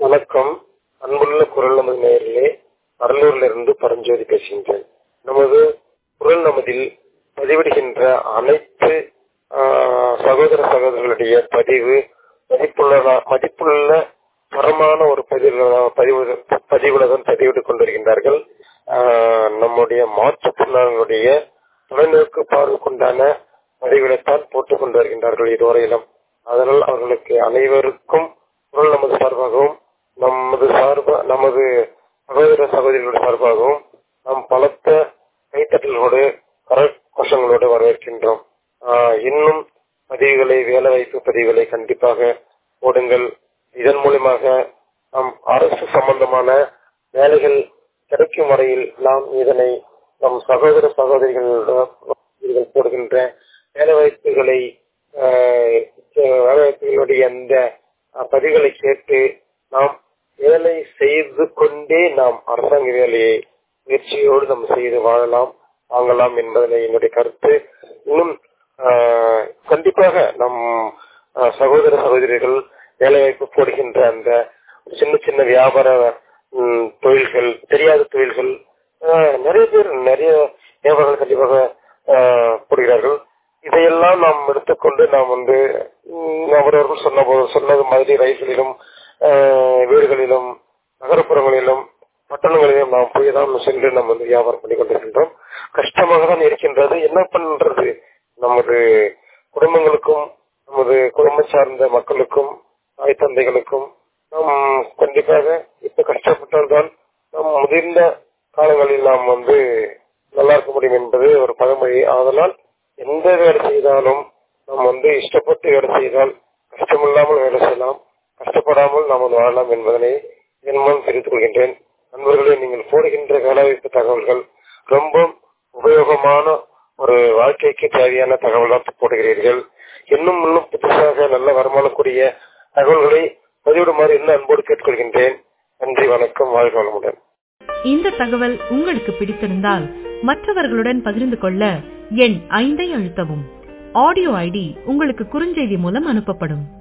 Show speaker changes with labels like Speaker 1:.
Speaker 1: வணக்கம் அன்புள்ள குரல் நமது நேரிலே அரியலூர்ல இருந்து பரஞ்சோதி பேசுகின்றேன் நமது குரல் நமதில் பதிவிடுகின்ற அனைத்து ஆஹ், சகோதர சகோதரர்களுடைய பதிவு மதிப்புள்ள மதிப்புள்ள தரமான ஒரு பதிவு பதிவு பதிவுலகம் பதிவிட்டுக் கொண்டிருக்கின்றார்கள் ஆஹ், நம்முடைய மாற்றுத்திறனாளிகளுடைய தொலைநோக்கு பார்வைக்குண்டான பதிவுகளைத்தான் போட்டுக் கொண்டு வருகின்றார்கள் இதுவரையிலும் அதனால் அவர்களுக்கு அனைவருக்கும் குரல் நமது சார்பாகவும் நமது சார்பா நமது சகோதர சகோதரிகள் சார்பாகவும் நாம் பலத்த கைத்தட்டலோடு கரகோஷங்களோடு வரவேற்கின்றோம் ஆஹ் இன்னும் பதிவுகளை வேலை வாய்ப்பு பதிவுகளை கண்டிப்பாக போடுங்கள் இதன் மூலமாக நம் அரசு சம்பந்தமான வேலைகள் கிடைக்கும் வரையில் நாம் இதனை நம் சகோதர சகோதரிகளிடம் போடுகின்ற வேலை வாய்ப்புகளை வேலை வாய்ப்புகளுடைய அந்த அஹ், பதிவுகளை கேட்டு நாம் வேலை செய்து கொண்டே நாம் அரசாங்க வேலையை முயற்சியோடு நம்ம செய்து வாழலாம் வாங்கலாம் என்பதனை என்னுடைய கருத்து இன்னும் ஆஹ், கண்டிப்பாக நம் ஆஹ், சகோதர சகோதரிகள் வேலைவாய்ப்பு போடுகின்ற அந்த சின்ன சின்ன வியாபார ம், தொழில்கள் தெரியாத தொழில்கள் ஆஹ், நிறைய பேர் நிறைய வியாபாரங்கள் கண்டிப்பாக ஆஹ், போடுகிறார்கள் இதையெல்லாம் நாம் எடுத்துக்கொண்டு நாம் வந்து ம், அவரவர்கள் சொன்ன போது சொன்னது மாதிரி ரயில்களிலும் ஆஹ், வீடுகளிலும் நகரப்புறங்களிலும் பட்டணங்களிலும் நாம் போய் தான் சென்று நம்ம வந்து வியாபாரம் பண்ணி கொண்டிருக்கின்றோம் கஷ்டமாக தான் இருக்கின்றது என்ன பண்றது நமது குடும்பங்களுக்கும் நமது குடும்பம் சார்ந்த மக்களுக்கும் தாய் தந்தைகளுக்கும் நாம் கண்டிப்பாக இப்ப கஷ்டப்பட்டால்தான் நம் முதிர்ந்த காலங்களில் நாம் வந்து நல்லா இருக்க முடியும் என்பது ஒரு பழமொழி ஆதலால் எந்த வேலை செய்தாலும் நாம் வந்து இஷ்டப்பட்டு வேலை செய்தால் கஷ்டமில்லாமல் வேலை செய்யலாம் கஷ்டப்படாமல் நாம் வந்து வாழலாம் என்பதனை என் மூலம் தெரிவித்துக் கொள்கின்றேன் நண்பர்களே நீங்கள் போடுகின்ற வேலைவாய்ப்பு தகவல்கள் ரொம்ப உபயோகமான ஒரு வாழ்க்கைக்கு தேவையான தகவலாக போடுகிறீர்கள் இன்னும் இன்னும் புதுசாக நல்ல வருமானக்கூடிய தகவல்களை பதிவிடுமாறு இன்னும் அன்போடு கேட்டுக்கொள்கின்றேன் நன்றி வணக்கம் வாழ்க வளமுடன்
Speaker 2: இந்த தகவல் உங்களுக்கு பிடித்திருந்தால் மற்றவர்களுடன் பகிர்ந்து கொள்ள எண் ஐந்தை அழுத்தவும் ஆடியோ ஐடி உங்களுக்கு குறுஞ்செய்தி மூலம் அனுப்பப்படும்